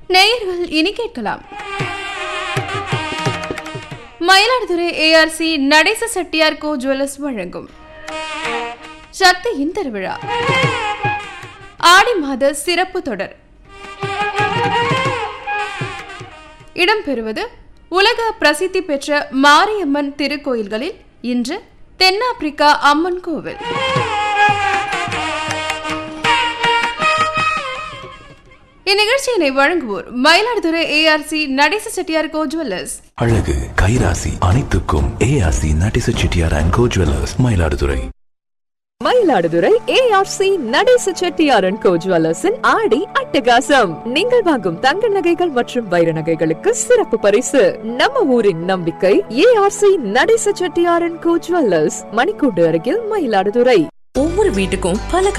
நேயர்கள் இனி கேட்கலாம் மயிலாடுதுறை ஏஆர்சி நடேச செட்டியார் கோ ஜுவல்லர்ஸ் வழங்கும் சக்தியின் திருவிழா ஆடி மாத சிறப்பு தொடர் இடம்பெறுவது உலக பிரசித்தி பெற்ற மாரியம்மன் திருக்கோயில்களில் இன்று தென்னாப்பிரிக்கா அம்மன் கோவில் இந்நிகழ்ச்சியினை வழங்குவோர் மயிலாடுதுறை ஏஆர்சி நடேச செட்டியார் கோ ஜுவல்லர்ஸ் அழகு கைராசி அனைத்துக்கும் ARC Natesa Chettiar and co jewellers Mayiladuthurai Mayiladuthurai ARC Natesa செட்டியாரன் கோ ஜுவல்லர்ஸின் ஆடி அட்டகாசம் நீங்கள் வாங்கும் தங்க நகைகள் மற்றும் வைர நகைகளுக்கு சிறப்பு பரிசு நம்ம ஊரின் நம்பிக்கை ஏஆர்சி நடேச செட்டியாரன் கோ ஜுவல்லர்ஸ் மணிக்கூண்டு அருகில் மயிலாடுதுறை ஒவ்வொரு வீட்டுக்கும் பல